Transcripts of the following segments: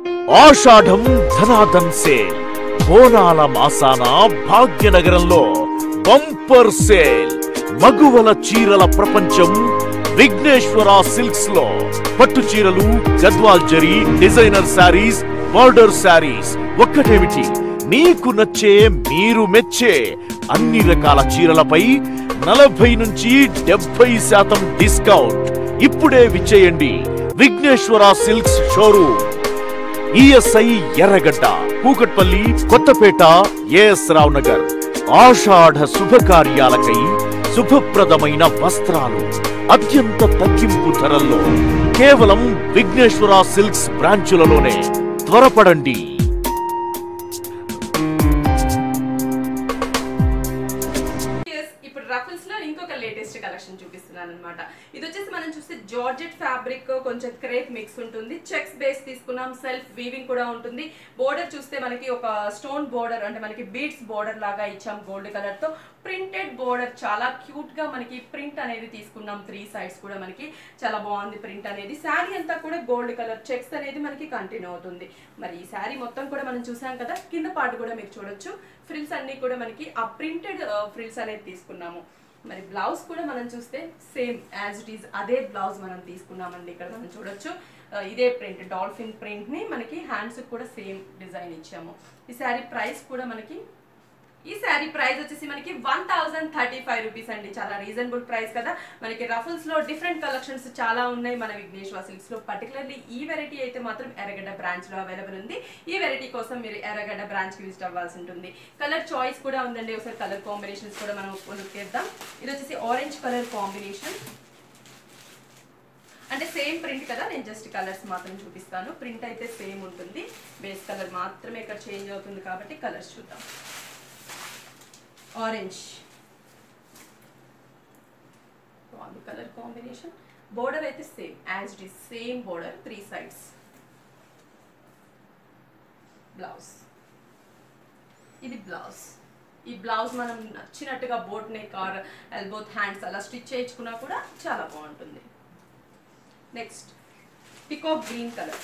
ఆషాఢం ధనాధన్ sale బోనాల మాసాన భాగ్యనగరంలో bumper sale మగువల చీరల ప్రపంచం విఘ్నేశ్వర సిల్క్స్ లో పట్టు చీరలు Gadwal zari designer sarees border sarees ఒక్కటేమిటి మీకు నచ్చే మీరు మెచ్చే అన్ని రకాల చీరలపై నలభై నుంచి డెబ్బై శాతం డిస్కౌంట్ ఇప్పుడే విచ్చేయండి Vigneshwara silks showroom ESI Erragadda Kukatpally Kothapet AS Rao Nagar ఆషాఢ శుభకార్యాలకై శుభప్రదమైన వస్త్రాలు అత్యంత తగ్గింపు ధరల్లో కేవలం విఘ్నేశ్వర సిల్క్స్ బ్రాంచులలోనే త్వరపడండి Yes, ఇప్పుడు రఫల్స్ లో ఇంకొక లేటెస్ట్ కలెక్షన్ చూపిస్తున్నాను అనమాట ఇది వచ్చేసి మనం చూస్తే జార్జెట్ ఫ్యాబ్రిక్ కొంచెం క్రేప్ మిక్స్ ఉంటుంది చెక్స్ బేస్ తీసుకున్నాం సెల్ఫ్ వీవింగ్ కూడా ఉంటుంది బోర్డర్ చూస్తే మనకి ఒక స్టోన్ బోర్డర్ అంటే మనకి బీడ్స్ బోర్డర్ లాగా ఇచ్చాం గోల్డ్ కలర్ తో ప్రింటెడ్ బోర్డర్ చాలా క్యూట్ గా మనకి ప్రింట్ అనేది తీసుకున్నాం త్రీ సైడ్స్ కూడా మనకి చాలా బాగుంది ప్రింట్ అనేది శారీ అంతా కూడా గోల్డ్ కలర్ చెక్స్ అనేది మనకి కంటిన్యూ అవుతుంది మరి ఈ శారీ మొత్తం కూడా మనం చూసాం కదా కింద పార్ట్ కూడా మీరు చూడొచ్చు ఫ్రిల్స్ అన్ని కూడా మనకి ఆ ప్రింటెడ్ ఫ్రిల్స్ అనేది తీసుకున్నాము మరి బ్లౌజ్ కూడా మనం చూస్తే సేమ్ యాజ్ ఇట్ ఈస్ అదే బ్లౌజ్ మనం తీసుకున్నామండి ఇక్కడ మనం చూడొచ్చు ఆ, ఇదే ప్రింట్ డాల్ఫిన్ ప్రింట్ ని మనకి హ్యాండ్స్ కూడా సేమ్ డిజైన్ ఇచ్చాము ఈ శారీ ప్రైస్ కూడా మనకి ఈ శారీ ప్రైస్ వచ్చేసి మనకి one thousand thirty five rupees అండి చాలా రీజనబుల్ ప్రైస్ కదా మనకి రఫల్స్ లో డిఫరెంట్ కలెక్షన్స్ చాలా ఉన్నాయి మన విఘ్నేశ్వర సిల్క్స్ లో పర్టికులర్లీ ఈ వెరైటీ అయితే మాత్రం ఎర్రగడ్డ బ్రాంచ్ లో అవైలబుల్ ఉంది ఈ వెరైటీ కోసం మీరు ఎర్రగడ్డ బ్రాంచ్ కి విజిట్ అవ్వాల్సి ఉంటుంది కలర్ చాయిస్ కూడా ఉందండి ఒకసారి కలర్ కాంబినేషన్స్ కూడా మనం కొనుక్కేద్దాం ఇది వచ్చేసి ఆరెంజ్ కలర్ కాంబినేషన్ అంటే సేమ్ ప్రింట్ కదా నేను జస్ట్ కలర్స్ మాత్రం చూపిస్తాను ప్రింట్ అయితే సేమ్ ఉంటుంది బేస్ కలర్ మాత్రమే ఇక్కడ చేంజ్ అవుతుంది కాబట్టి కలర్స్ చూద్దాం ఆరెంజ్ బాగుంది కలర్ కాంబినేషన్ బోర్డర్ అయితే same as it is same border three sides blouse ఇది బ్లౌజ్ ఈ బ్లౌజ్ మనం నచ్చినట్టుగా boat neck or elbow hands అలా స్టిచ్ చేయించుకున్నా కూడా చాలా బాగుంటుంది నెక్స్ట్ పికాక్ గ్రీన్ కలర్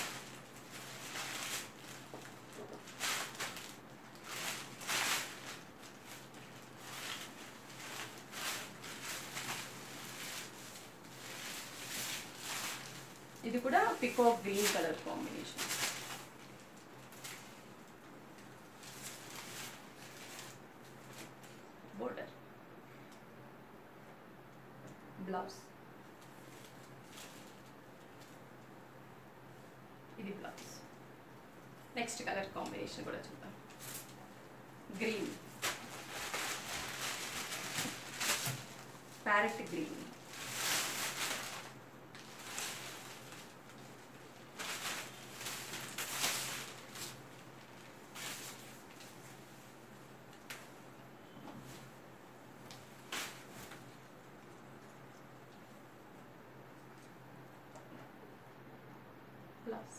ఇది కూడా peacock green colour combination border blouse ఇది బ్లౌజ్ నెక్స్ట్ కలర్ కాంబినేషన్ కూడా చూద్దాం green parrot green blouse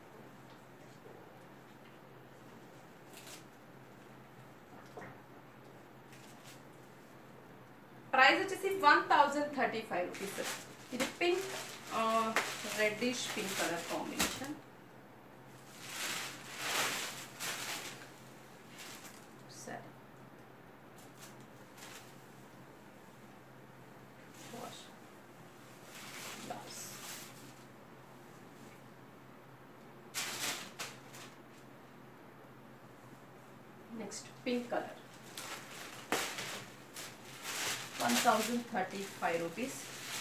price వచ్చేసి one thousand thirty five rupees ఇది pink reddish pink colour combination సరే wash blouse next pink colour one thousand thirty five rupees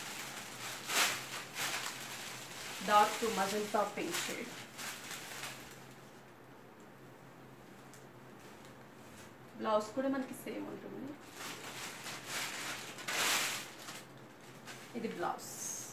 dark to magenta pink shade blouse కూడా మనకి same ఉంటుంది ఇది blouse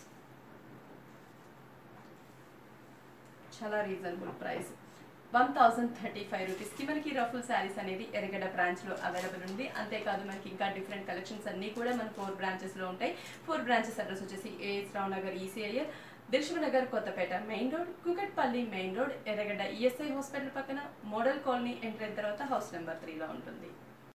చాలా reasonable price one thousand thirty five రూపీస్కి మనకి ruffle saris అనేది ఎరగడ బ్రాంచ్లో అవైలబుల్ ఉంది అంతేకాదు మనకి ఇంకా డిఫరెంట్ కలెక్షన్స్ అన్నీ కూడా మన ఫోర్ బ్రాంచెస్లో ఉంటాయి ఫోర్ బ్రాంచెస్ అడ్రస్ వచ్చేసి AS Rao Nagar ECIL Dilsukhnagar Kothapet main road Kukatpally main road Erragadda ESI hospital పక్కన మోడల్ కాలనీ ఎంటర్ అయిన తర్వాత హౌస్ నెంబర్ త్రీలో ఉంటుంది